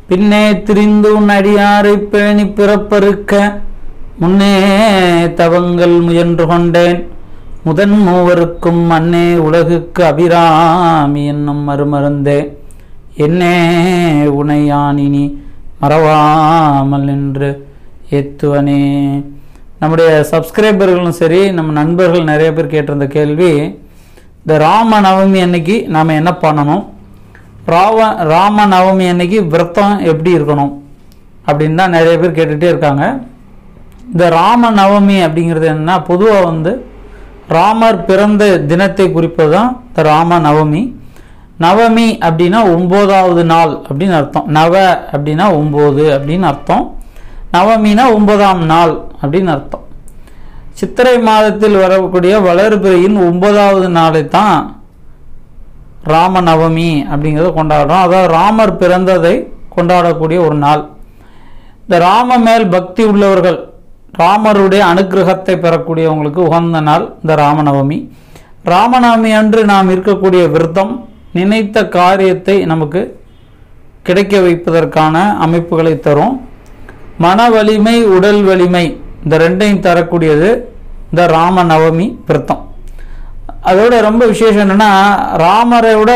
பின்னே திரிந்து உன் அடியாரை பேணி பிறப்பறுக்க முன்னே தவங்கள் முயன்று கொண்டேன் முதன் மூவருக்கும் அன்னே உலகுக்கு அபிராமி என்னும் மறுமருந்தே என்னே உனையானினி மறவாமல் நின்று ஏத்துவனே நம்முடைய சப்ஸ்கிரைபர்களும் சரி நம்ம நண்பர்கள் நிறைய பேர் கேட்டிருந்த கேள்வி இந்த ராம நவமி அன்னைக்கு நாம் என்ன பண்ணணும் ராவ ராம நவமி அன்னைக்கு விரதம் எப்படி இருக்கணும் அப்படின்னு தான் நிறைய பேர் கேட்டுகிட்டே இருக்காங்க இந்த ராம நவமி அப்படிங்கிறது என்னன்னா பொதுவாக வந்து ராமர் பிறந்த தினத்தை குறிப்பது தான் இந்த ராம நவமி நவமி அப்படின்னா ஒம்போதாவது நாள் அப்படின்னு அர்த்தம் நவ அப்படின்னா ஒம்பது அப்படின்னு அர்த்தம் நவமினா ஒன்பதாம் நாள் அப்படின்னு அர்த்தம் சித்திரை மாதத்தில் வரக்கூடிய வளர்பிறையின் ஒன்பதாவது நாளை தான் ராம நவமி அப்படிங்கிறத கொண்டாடுறோம் அதாவது ராமர் பிறந்ததை கொண்டாடக்கூடிய ஒரு நாள் இந்த ராம மேல் பக்தி உள்ளவர்கள் ராமருடைய அனுக்கிரகத்தை பெறக்கூடியவங்களுக்கு உகந்த நாள் இந்த ராமநவமி ராமநவமி அன்று நாம் இருக்கக்கூடிய விரதம் நினைத்த காரியத்தை நமக்கு கிடைக்க வைப்பதற்கான அமைப்புகளை தரும் மன வலிமை உடல் வலிமை இந்த ரெண்டையும் தரக்கூடியது இந்த ராம நவமி விரதம் அதோட ரொம்ப விசேஷம் என்னன்னா ராமரை விட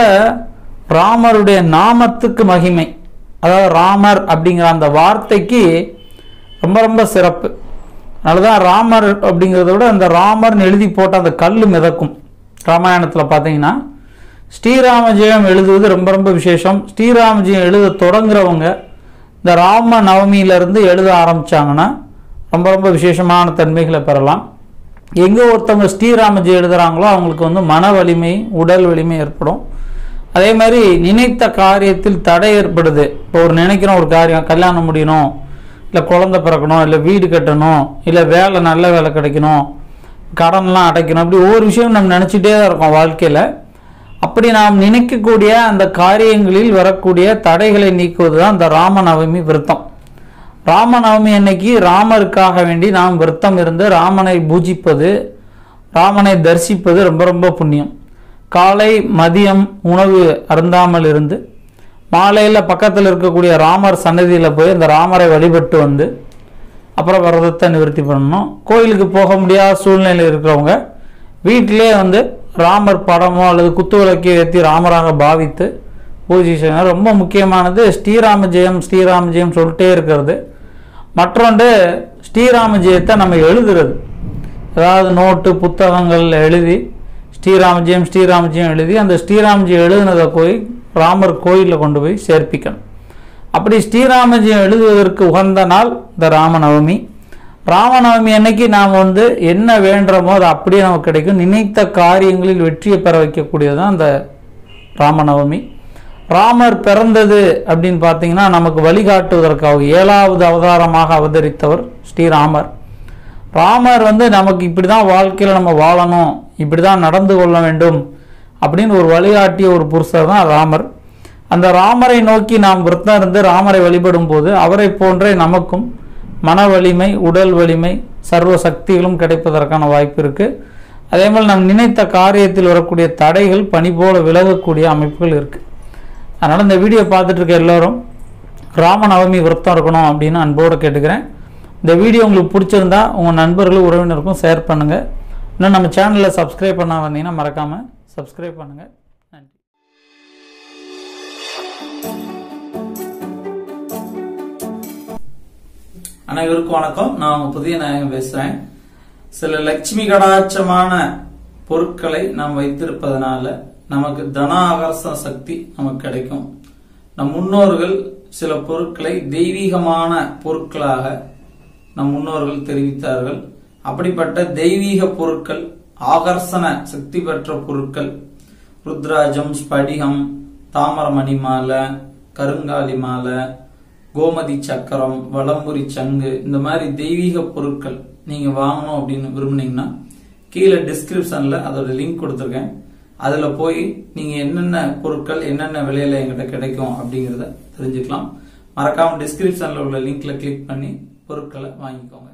ராமருடைய நாமத்துக்கு மகிமை அதாவது ராமர் அப்படிங்கிற அந்த வார்த்தைக்கு ரொம்ப ரொம்ப சிறப்பு அதனாலதான் ராமர் அப்படிங்கிறத விட அந்த ராமர்னு எழுதி போட்ட அந்த கல் மிதக்கும் ராமாயணத்தில் பார்த்தீங்கன்னா ஸ்ரீராம ஜெயம் எழுதுவது ரொம்ப ரொம்ப விசேஷம் ஸ்ரீராம ஜெயம் எழுத தொடங்குறவங்க இந்த ராம நவமியிலிருந்து எழுத ஆரம்பிச்சாங்கன்னா ரொம்ப ரொம்ப விசேஷமான தன்மைகளை பெறலாம் எங்கே ஒருத்தவங்க ஸ்ரீராமஜி எழுதுறாங்களோ அவங்களுக்கு வந்து மன வலிமை உடல் வலிமை ஏற்படும் அதே மாதிரி நினைத்த காரியத்தில் தடை ஏற்படுது இப்போ ஒரு நினைக்கிறோம் ஒரு காரியம் கல்யாணம் முடியணும் இல்லை குழந்தை பிறக்கணும் இல்லை வீடு கட்டணும் இல்லை வேலை நல்ல வேலை கிடைக்கணும் கடன்லாம் அடைக்கணும் அப்படி ஒவ்வொரு விஷயம் நம்ம நினச்சிட்டே தான் இருக்கோம் வாழ்க்கையில் அப்படி நாம் நினைக்கக்கூடிய அந்த காரியங்களில் வரக்கூடிய தடைகளை நீக்குவது தான் இந்த ராமநவமி விரதம் ராமநவமி அன்னைக்கு ராமருக்காக வேண்டி நாம் விரதம் இருந்து ராமனை பூஜிப்பது ராமனை தரிசிப்பது ரொம்ப ரொம்ப புண்ணியம் காலை மதியம் உணவு அருந்தாமல் இருந்து மாலையில் பக்கத்தில் இருக்கக்கூடிய ராமர் சன்னதியில் போய் அந்த ராமரை வழிபட்டு வந்து அப்புறம் விரதத்தை நிவர்த்தி பண்ணணும் கோயிலுக்கு போக முடியாத சூழ்நிலை இருக்கிறவங்க வீட்டிலே வந்து ராமர் படமோ அல்லது குத்துவிளக்கை ஏற்றி ராமராக பாவித்து பூஜை செய்யணும் ரொம்ப முக்கியமானது ஸ்ரீராம ஜெயம் ஸ்ரீராம ஜெயம் சொல்லிட்டே இருக்கிறது மற்றொன்று ஸ்ரீராம ஜெயத்தை நம்ம எழுதுறது அதாவது நோட்டு புத்தகங்கள் எழுதி ஸ்ரீராமஜெயம் ஸ்ரீராமஜெயம் எழுதி அந்த ஸ்ரீராமஜெயம் எழுதுனதை போய் ராமர் கோயிலில் கொண்டு போய் சேர்ப்பிக்கணும் அப்படி ஸ்ரீராமஜெயம் எழுதுவதற்கு உகந்த நாள் இந்த ராமநவமி ராமநவமி அன்னைக்கு நாம் வந்து என்ன வேண்டுறோமோ அது அப்படியே நமக்கு கிடைக்கும் நினைத்த காரியங்களில் வெற்றியை பெற வைக்கக்கூடியது தான் அந்த ராமநவமி ராமர் பிறந்தது அப்படின்னு பார்த்தீங்கன்னா நமக்கு வழிகாட்டுவதற்காக ஏழாவது அவதாரமாக அவதரித்தவர் ஸ்ரீராமர் ராமர் வந்து நமக்கு இப்படி தான் வாழ்க்கையில் நம்ம வாழணும் இப்படி தான் நடந்து கொள்ள வேண்டும் அப்படின்னு ஒரு வழிகாட்டிய ஒரு புருஷர் தான் ராமர் அந்த ராமரை நோக்கி நாம் விரதம் இருந்து ராமரை வழிபடும் போது அவரை போன்றே நமக்கும் மன வலிமை உடல் வலிமை சர்வ சக்திகளும் கிடைப்பதற்கான வாய்ப்பு இருக்குது அதே மாதிரி நாம் நினைத்த காரியத்தில் வரக்கூடிய தடைகள் பனி போல விலகக்கூடிய அமைப்புகள் இருக்குது அதனால் இந்த வீடியோ பார்த்துட்டு இருக்க எல்லோரும் ராமநவமி விரதம் இருக்கணும் அப்படின்னு அன்போடு கேட்டுக்கிறேன் இந்த வீடியோ உங்களுக்கு பிடிச்சிருந்தா உங்கள் நண்பர்களும் உறவினருக்கும் ஷேர் பண்ணுங்கள் இன்னும் நம்ம சேனலில் சப்ஸ்கிரைப் பண்ண வந்தீங்கன்னா மறக்காமல் சப்ஸ்கிரைப் பண்ணுங்கள் நன்றி அனைவருக்கும் வணக்கம் நான் உங்க புதிய நாயகம் பேசுறேன் சில லட்சுமி கடாட்சமான பொருட்களை நாம் வைத்திருப்பதனால நமக்கு தன ஆகர்ஷண சக்தி நமக்கு கிடைக்கும் நம் முன்னோர்கள் சில பொருட்களை தெய்வீகமான பொருட்களாக நம் முன்னோர்கள் தெரிவித்தார்கள் அப்படிப்பட்ட தெய்வீக பொருட்கள் ஆகர்ஷண சக்தி பெற்ற பொருட்கள் ருத்ராஜம் ஸ்படிகம் தாமரமணி மாலை கருங்காலி மாலை கோமதி சக்கரம் வலம்புரி சங்கு இந்த மாதிரி தெய்வீக பொருட்கள் நீங்க வாங்கணும் அப்படின்னு விரும்புனீங்கன்னா கீழே டிஸ்கிரிப்ஷன்ல அதோட லிங்க் கொடுத்துருக்கேன் அதுல போய் நீங்க என்னென்ன பொருட்கள் என்னென்ன விலையில எங்கிட்ட கிடைக்கும் அப்படிங்கறத தெரிஞ்சுக்கலாம் மறக்காம டிஸ்கிரிப்ஷன்ல உள்ள லிங்க்ல கிளிக் பண்ணி பொருட்களை வாங்கிக்கோங்க